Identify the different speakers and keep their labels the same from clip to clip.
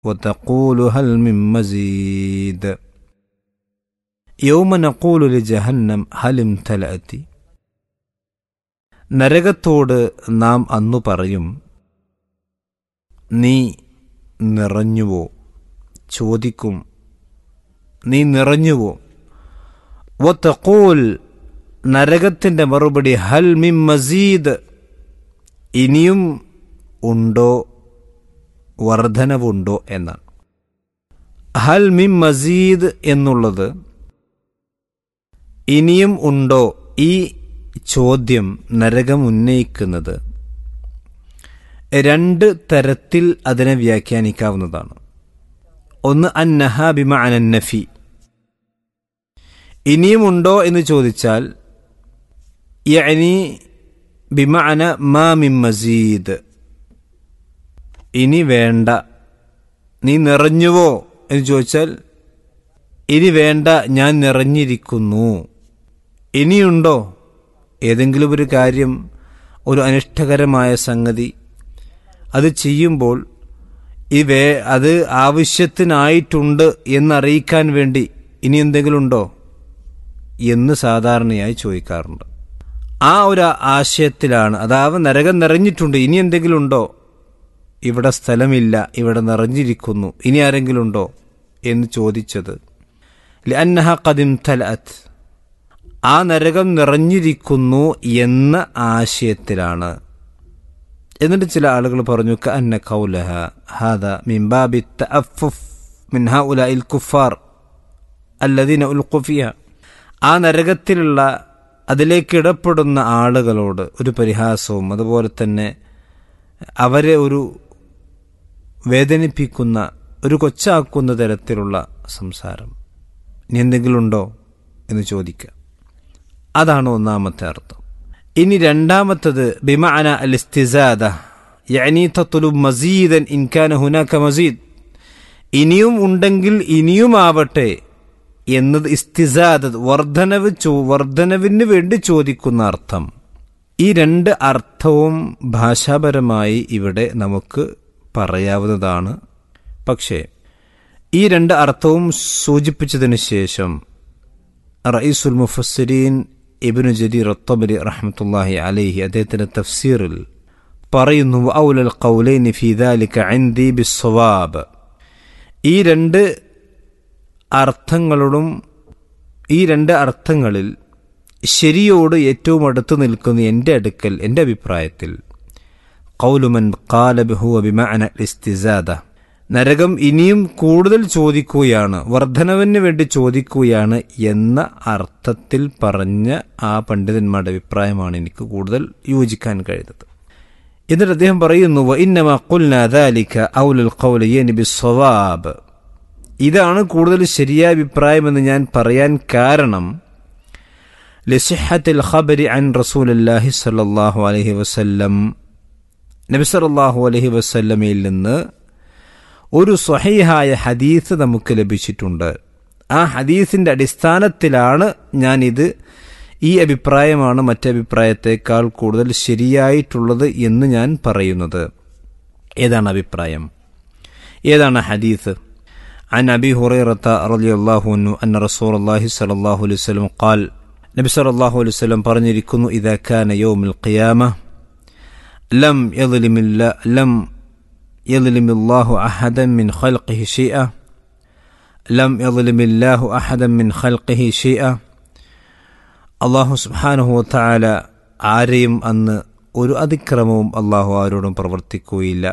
Speaker 1: وتقول هل من مزيد يوم نقول لجهنم هل امتلأت നരകത്തോട് നാം അന്നു പറയും നീ നിറഞ്ഞുവോ ചോദിക്കും നീ നിറഞ്ഞുവോ വത്തഖൂൽ നരകത്തിന്റെ മറുപടി ഹൽ മിം മസീദ് ഇനിയും ഉണ്ടോ വർധനവുണ്ടോ എന്നാണ് ഹൽ മിം മസീദ് എന്നുള്ളത് ഇനിയും ഉണ്ടോ ഈ ചോദ്യം നരകം ഉന്നയിക്കുന്നത് രണ്ട് തരത്തിൽ അതിനെ വ്യാഖ്യാനിക്കാവുന്നതാണ് ഒന്ന് അന്നഹ ബിമ അനന്നഫി ഇനിയുമുണ്ടോ എന്ന് ചോദിച്ചാൽ യഅനി ബിമഅന മാ മിൻ മസീദ് ഇനി വേണ്ട നീ നിറഞ്ഞുവോ എന്ന് ചോദിച്ചാൽ ഇനി വേണ്ട ഞാൻ നിറഞ്ഞിരിക്കുന്നു ഇനിയുണ്ടോ ഏതെങ്കിലും ഒരു കാര്യം ഒരു അനിഷ്ടകരമായ സംഗതി അത് ചെയ്യുമ്പോൾ ഈ വേ അത് ആവശ്യത്തിനായിട്ടുണ്ട് എന്നറിയിക്കാൻ വേണ്ടി ഇനി എന്തെങ്കിലും ഉണ്ടോ എന്ന് സാധാരണയായി ചോദിക്കാറുണ്ട് ആ ഒരു ആശയത്തിലാണ് അതാവ് നരകം നിറഞ്ഞിട്ടുണ്ട് ഇനി എന്തെങ്കിലും ഉണ്ടോ ഇവിടെ സ്ഥലമില്ല ഇവിടെ നിറഞ്ഞിരിക്കുന്നു ഇനി ആരെങ്കിലും ഉണ്ടോ എന്ന് ചോദിച്ചത് ലഅന്നഹ ഖദിം തലഅത്ത് ആ നരകം നിറഞ്ഞിരിക്കുന്നു എന്ന ആശയത്തിലാണ് എന്നിട്ട് ചില ആളുകൾ പറഞ്ഞു കഅന്ന ഖൗലഹ ഹാദ മിൻ ബാബി തഅഫുഫ് മിൻ ഹൗലഇൽ കുഫാർ അല്ലദീന ഉൽഖു ഫിഹ ആ നരകത്തിലുള്ള അതിലേക്ക് ഇടപെടുന്ന ആളുകളോട് ഒരു പരിഹാസവും അതുപോലെ തന്നെ അവരെ ഒരു വേദനിപ്പിക്കുന്ന ഒരു കൊച്ചാക്കുന്ന തരത്തിലുള്ള സംസാരം ഇനി എന്തെങ്കിലും ഉണ്ടോ എന്ന് ചോദിക്കുക അതാണ് ഒന്നാമത്തെ അർത്ഥം ഇനി രണ്ടാമത്തത് ബിമാന അൽ ഇസ്തിസാദ യഅനി തത്ലുബ് മസീദൻ ഇൻകാന ഹുനാക മസീദ് ഇനിയും ഉണ്ടെങ്കിൽ ഇനിയുമാവട്ടെ എന്നത് ഇസ്തിസാദ് വർധനവ് ചോ വർധനവിന് വേണ്ടി ചോദിക്കുന്ന അർത്ഥം ഈ രണ്ട് അർത്ഥവും ഭാഷാപരമായി ഇവിടെ നമുക്ക് പറയാവുന്നതാണ് പക്ഷേ ഈ രണ്ട് അർത്ഥവും സൂചിപ്പിച്ചതിന് ശേഷം റയീസുൽ മുഫസ്സിരീൻ ഇബിനു ജദീർ ഒത്തബരി റഹ്മത്തുല്ലാഹി അലൈഹി അദ്ദേഹത്തിന്റെ തഫ്സീറിൽ പറയുന്നു ഔലൽ ഖൗലൈനി ഫീ ദാലിക ഇൻദി ബിസ്സവാബ് ഈ രണ്ട് അർത്ഥങ്ങളോടും ഈ രണ്ട് അർത്ഥങ്ങളിൽ ശരിയോട് ഏറ്റവും അടുത്ത് നിൽക്കുന്ന എൻ്റെ അടുക്കൽ എൻ്റെ അഭിപ്രായത്തിൽ കൗലുമൻ കാലബഹുവ ബിമഅന ഇസ്തിസാദ നരകം ഇനിയും കൂടുതൽ ചോദിക്കുകയാണ് വർധനവിന് വേണ്ടി ചോദിക്കുകയാണ് എന്ന അർത്ഥത്തിൽ പറഞ്ഞ ആ പണ്ഡിതന്മാരുടെ അഭിപ്രായമാണ് എനിക്ക് കൂടുതൽ യോജിക്കാൻ കഴിയുന്നത് എന്നിട്ട് അദ്ദേഹം പറയുന്നു ഇന്നമ ഖുൽന ദാലിക ഔലുൽ ഖൗലയനി ബിസ്സവാബ് ഇതാണ് കൂടുതൽ ശരിയായ അഭിപ്രായമെന്ന് ഞാൻ പറയാൻ കാരണം ലസിഹത്തിൽ ഖബരി അൻ റസൂലല്ലാഹി സല്ലല്ലാഹു അലൈഹി വസല്ലം നബി സല്ലല്ലാഹു അലൈഹി വസല്ലമയിൽ നിന്ന് ഒരു സ്വഹീഹായ ഹദീസ് നമുക്ക് ലഭിച്ചിട്ടുണ്ട് ആ ഹദീസിന്റെ അടിസ്ഥാനത്തിലാണ് ഞാനിത് ഈ അഭിപ്രായമാണ് മറ്റഭിപ്രായത്തെക്കാൾ കൂടുതൽ ശരിയായിട്ടുള്ളത് എന്ന് ഞാൻ പറയുന്നത് ഏതാണ് അഭിപ്രായം ഏതാണ് ഹദീസ് عن أبي هريرة رضي الله عنه أن رسول الله صلى الله عليه وسلم قال نبي صلى الله عليه وسلم പറഞ്ഞിരിക്കുന്നു إذا كان يوم القيامة لم يظلم الله لم يظلم الله أحدا من خلقه شيئا لم يظلم الله أحدا من خلقه شيئا അള്ളാഹു സുബാനുഹു താല ആരെയും അന്ന് ഒരു അതിക്രമവും അള്ളാഹു ആരോടും പ്രവർത്തിക്കുകയില്ല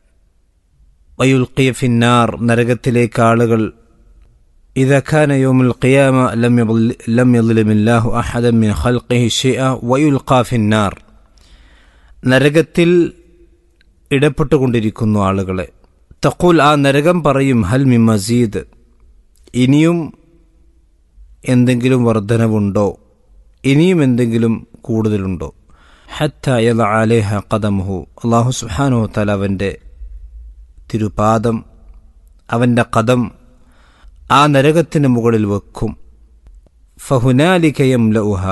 Speaker 1: വയുൽക്കിയ ഫിന്നാർ നരകത്തിലേക്ക് ആളുകൾ ഇതഖാന യോമുൽ ഖിയാമ ലം ലം യദ്ലിമില്ലാഹു അഹദൻ മിൻ ഖൽഖിഹി ഷൈഅ വയുൽഖാ ഫിന്നാർ നരകത്തിൽ ഇടപെട്ടുകൊണ്ടിരിക്കുന്നു ആളുകളെ തഖൂൽ ആ നരകം പറയും ഹൽ മി മസീദ് ഇനിയും എന്തെങ്കിലും വർധനവുണ്ടോ ഇനിയും എന്തെങ്കിലും കൂടുതലുണ്ടോ ഹത്ത യദ അലേഹ കദമുഹു അള്ളാഹു സുഹാനോ തല അവൻ്റെ തിരുപാദം അവൻ്റെ കദം ആ നരകത്തിന് മുകളിൽ വെക്കും ഫഹുനാലിക്കയം ലഉഹ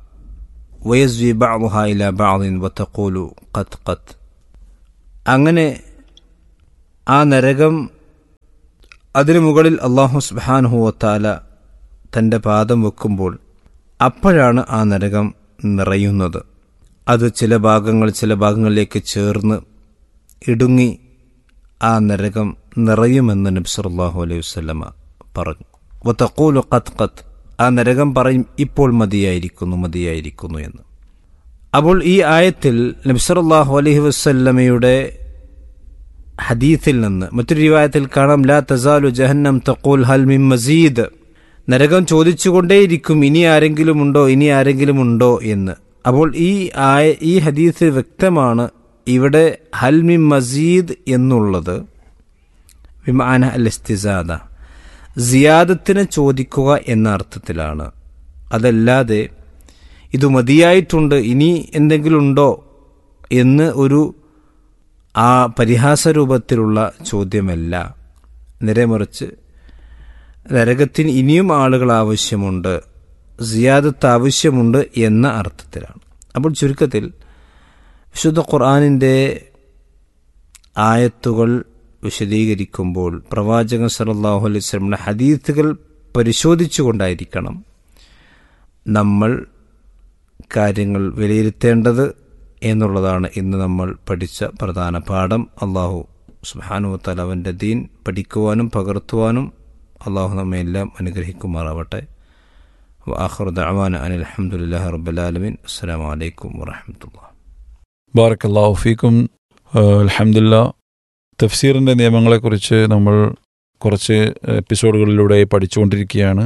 Speaker 1: വയസ്വി ബഅദുഹ ഇല ബഅദിൻ വതഖൂലു ഖത് ഖത് അങ്ങനെ ആ നരകം അതിനു മുകളിൽ അള്ളാഹു സുബാനുഹുവത്താല തൻ്റെ പാദം വെക്കുമ്പോൾ അപ്പോഴാണ് ആ നരകം നിറയുന്നത് അത് ചില ഭാഗങ്ങൾ ചില ഭാഗങ്ങളിലേക്ക് ചേർന്ന് ഇടുങ്ങി ആ നരകം നിറയുമെന്ന് നബ്സല്ലാഹു അലൈഹി വസ്ലമ പറഞ്ഞു വത്തക്കൂലു ഖത്ത് ഖത്ത് ആ നരകം പറയും ഇപ്പോൾ മതിയായിരിക്കുന്നു മതിയായിരിക്കുന്നു എന്ന് അപ്പോൾ ഈ ആയത്തിൽ നബ്സറല്ലാഹു അലൈഹി വസ്ല്ലമയുടെ ഹദീത്തിൽ നിന്ന് മറ്റൊരു റിവായത്തിൽ കാണാം ലാ തസാലു ജഹന്നം തഖൂൽ ഹൽ മിൻ മസീദ് നരകം ചോദിച്ചുകൊണ്ടേയിരിക്കും ഇനി ആരെങ്കിലും ഉണ്ടോ ഇനി ആരെങ്കിലും ഉണ്ടോ എന്ന് അപ്പോൾ ഈ ആയ ഈ ഹദീസ് വ്യക്തമാണ് ഇവിടെ ഹൽ മിൻ മസീദ് എന്നുള്ളത് വിമാന അൽ ഇസ്തിസാദ സിയാദത്തിനെ ചോദിക്കുക എന്ന അർത്ഥത്തിലാണ് അതല്ലാതെ ഇത് മതിയായിട്ടുണ്ട് ഇനി എന്തെങ്കിലും ഉണ്ടോ എന്ന് ഒരു ആ പരിഹാസ രൂപത്തിലുള്ള ചോദ്യമല്ല നിരമറിച്ച് നരകത്തിന് ഇനിയും ആളുകൾ ആവശ്യമുണ്ട് സിയാദത്ത് ആവശ്യമുണ്ട് എന്ന അർത്ഥത്തിലാണ് അപ്പോൾ ചുരുക്കത്തിൽ വിശുദ്ധ ഖുർആാനിൻ്റെ ആയത്തുകൾ വിശദീകരിക്കുമ്പോൾ പ്രവാചകൻ സല്ലാഹു അലൈഹി സ്വലമിൻ്റെ ഹദീത്തുകൾ പരിശോധിച്ചുകൊണ്ടായിരിക്കണം നമ്മൾ കാര്യങ്ങൾ വിലയിരുത്തേണ്ടത് എന്നുള്ളതാണ് ഇന്ന് നമ്മൾ പഠിച്ച പ്രധാന പാഠം അള്ളാഹു സുബാനുവത്താൽ അവൻ്റെ ദീൻ പഠിക്കുവാനും പകർത്തുവാനും അള്ളാഹു നമ്മെ എല്ലാം അനുഗ്രഹിക്കുമാറാവട്ടെ വാഹുദ് അവാൻ അനിൽ അലഹമുല്ലാ റബ്ബുലാലമീൻ അസ്സാം വലൈക്കും വാഹമത്തുള്ള
Speaker 2: ബാറക്കല്ലാഹു ഫീക്കും അലഹമില്ല തഫ്സീറിൻ്റെ നിയമങ്ങളെക്കുറിച്ച് നമ്മൾ കുറച്ച് എപ്പിസോഡുകളിലൂടെ പഠിച്ചുകൊണ്ടിരിക്കുകയാണ്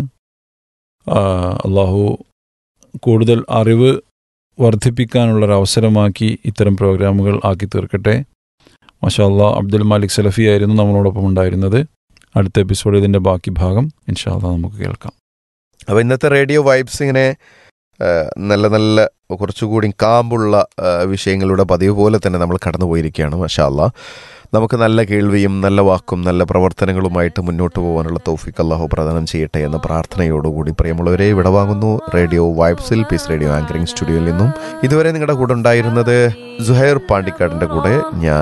Speaker 2: അള്ളാഹു കൂടുതൽ അറിവ് വർദ്ധിപ്പിക്കാനുള്ളൊരവസരമാക്കി ഇത്തരം പ്രോഗ്രാമുകൾ ആക്കി തീർക്കട്ടെ മഷാല്ലാ അബ്ദുൽ മാലിക് സലഫി ആയിരുന്നു നമ്മളോടൊപ്പം ഉണ്ടായിരുന്നത് അടുത്ത എപ്പിസോഡ് ഇതിൻ്റെ ബാക്കി ഭാഗം ഇൻഷാല്ലാ നമുക്ക് കേൾക്കാം
Speaker 3: അപ്പോൾ ഇന്നത്തെ റേഡിയോ വൈബ്സ് ഇങ്ങനെ നല്ല നല്ല കുറച്ചുകൂടി കാമ്പുള്ള വിഷയങ്ങളുടെ പതിവ് പോലെ തന്നെ നമ്മൾ കടന്നുപോയിരിക്കുകയാണ് മഷാല്ല നമുക്ക് നല്ല കേൾവിയും നല്ല വാക്കും നല്ല പ്രവർത്തനങ്ങളുമായിട്ട് മുന്നോട്ട് പോകാനുള്ള തോഫിക്ക് അള്ളാഹു പ്രദാനം ചെയ്യട്ടെ എന്ന പ്രാർത്ഥനയോടുകൂടി പ്രിയമുള്ളവരെ വിടവാങ്ങുന്നു റേഡിയോ വൈബ്സിൽ പീസ് റേഡിയോ ആങ്കറിംഗ് സ്റ്റുഡിയോയിൽ നിന്നും ഇതുവരെ നിങ്ങളുടെ കൂടെ ഉണ്ടായിരുന്നത് സുഹൈർ പാണ്ടിക്കാടിൻ്റെ കൂടെ ഞാൻ